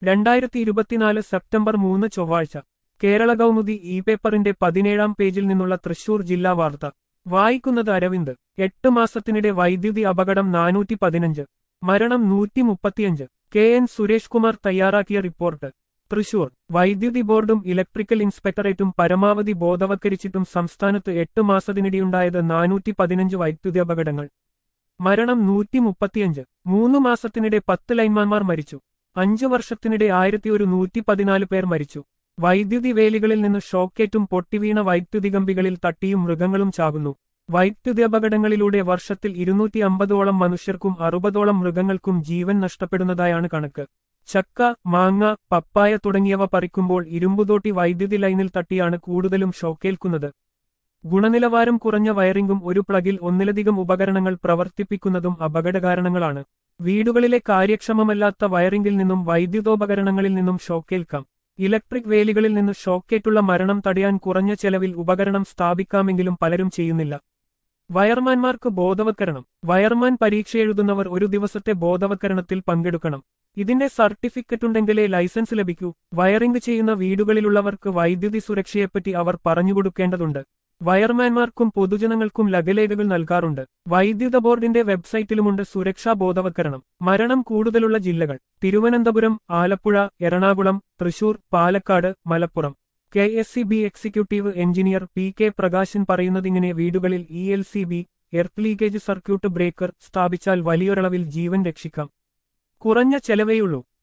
രണ്ടായിരത്തി ഇരുപത്തിനാല് സെപ്റ്റംബർ മൂന്ന് ചൊവ്വാഴ്ച കേരള കൗമുദി ഇ പേപ്പറിന്റെ പതിനേഴാം പേജിൽ നിന്നുള്ള തൃശൂർ ജില്ലാ വാർത്ത വായിക്കുന്നത് അരവിന്ദ് എട്ട് മാസത്തിനിടെ വൈദ്യുതി അപകടം നാനൂറ്റി പതിനഞ്ച് മരണം നൂറ്റി മുപ്പത്തിയഞ്ച് കെ എൻ സുരേഷ് കുമാർ തയ്യാറാക്കിയ റിപ്പോർട്ട് തൃശൂർ വൈദ്യുതി ബോർഡും ഇലക്ട്രിക്കൽ ഇൻസ്പെക്ടറേറ്റും പരമാവധി ബോധവൽക്കരിച്ചിട്ടും സംസ്ഥാനത്ത് എട്ട് മാസത്തിനിടെയുണ്ടായത് നാനൂറ്റി പതിനഞ്ച് വൈദ്യുതി അപകടങ്ങൾ മരണം നൂറ്റി മുപ്പത്തിയഞ്ച് മൂന്ന് മാസത്തിനിടെ പത്ത് ലൈൻമാൻമാർ മരിച്ചു അഞ്ചു വർഷത്തിനിടെ ആയിരത്തി ഒരു നൂറ്റി പതിനാല് പേർ മരിച്ചു വൈദ്യുതി വേലികളിൽ നിന്ന് ഷോക്കേറ്റും പൊട്ടിവീണ വൈദ്യുതി കമ്പികളിൽ തട്ടിയും മൃഗങ്ങളും ചാകുന്നു വൈദ്യുതി അപകടങ്ങളിലൂടെ വർഷത്തിൽ ഇരുന്നൂറ്റി അമ്പതോളം മനുഷ്യർക്കും അറുപതോളം മൃഗങ്ങൾക്കും ജീവൻ നഷ്ടപ്പെടുന്നതായാണ് കണക്ക് ചക്ക മാങ്ങ പപ്പായ തുടങ്ങിയവ പറിക്കുമ്പോൾ ഇരുമ്പുതോട്ടി വൈദ്യുതി ലൈനിൽ തട്ടിയാണ് കൂടുതലും ഷോക്കേൽക്കുന്നത് ഗുണനിലവാരം കുറഞ്ഞ വയറിംഗും ഒരു പ്ലഗിൽ ഒന്നിലധികം ഉപകരണങ്ങൾ പ്രവർത്തിപ്പിക്കുന്നതും അപകടകാരണങ്ങളാണ് വീടുകളിലെ കാര്യക്ഷമമല്ലാത്ത വയറിംഗിൽ നിന്നും വൈദ്യുതോപകരണങ്ങളിൽ നിന്നും ഷോക്കേൽക്കാം ഇലക്ട്രിക് വേലികളിൽ നിന്ന് ഷോക്കേറ്റുള്ള മരണം തടയാൻ കുറഞ്ഞ ചെലവിൽ ഉപകരണം സ്ഥാപിക്കാമെങ്കിലും പലരും ചെയ്യുന്നില്ല വയർമാൻമാർക്ക് ബോധവൽക്കരണം വയർമാൻ പരീക്ഷ എഴുതുന്നവർ ഒരു ദിവസത്തെ ബോധവൽക്കരണത്തിൽ പങ്കെടുക്കണം ഇതിന്റെ സർട്ടിഫിക്കറ്റ് ഉണ്ടെങ്കിലേ ലൈസൻസ് ലഭിക്കൂ വയറിംഗ് ചെയ്യുന്ന വീടുകളിലുള്ളവർക്ക് വൈദ്യുതി സുരക്ഷയെപ്പറ്റി അവർ പറഞ്ഞുകൊടുക്കേണ്ടതുണ്ട് വയർമാൻമാർക്കും പൊതുജനങ്ങൾക്കും ലഘുലേഖകൾ നൽകാറുണ്ട് വൈദ്യുത ബോർഡിന്റെ വെബ്സൈറ്റിലുമുണ്ട് സുരക്ഷാ ബോധവൽക്കരണം മരണം കൂടുതലുള്ള ജില്ലകൾ Thiruvananthapuram Alappuzha Ernakulam Thrissur Palakkad Malappuram K S C B executive engineer P K Prakashan പറയുന്നതിങ്ങനെ വീടുകളിൽ E L C B earth leakage circuit breaker സ്ഥാപിച്ചാൽ വലിയൊരളവിൽ ജീവൻ രക്ഷിക്കാം കുറഞ്ഞ ചെലവേയുള്ളൂ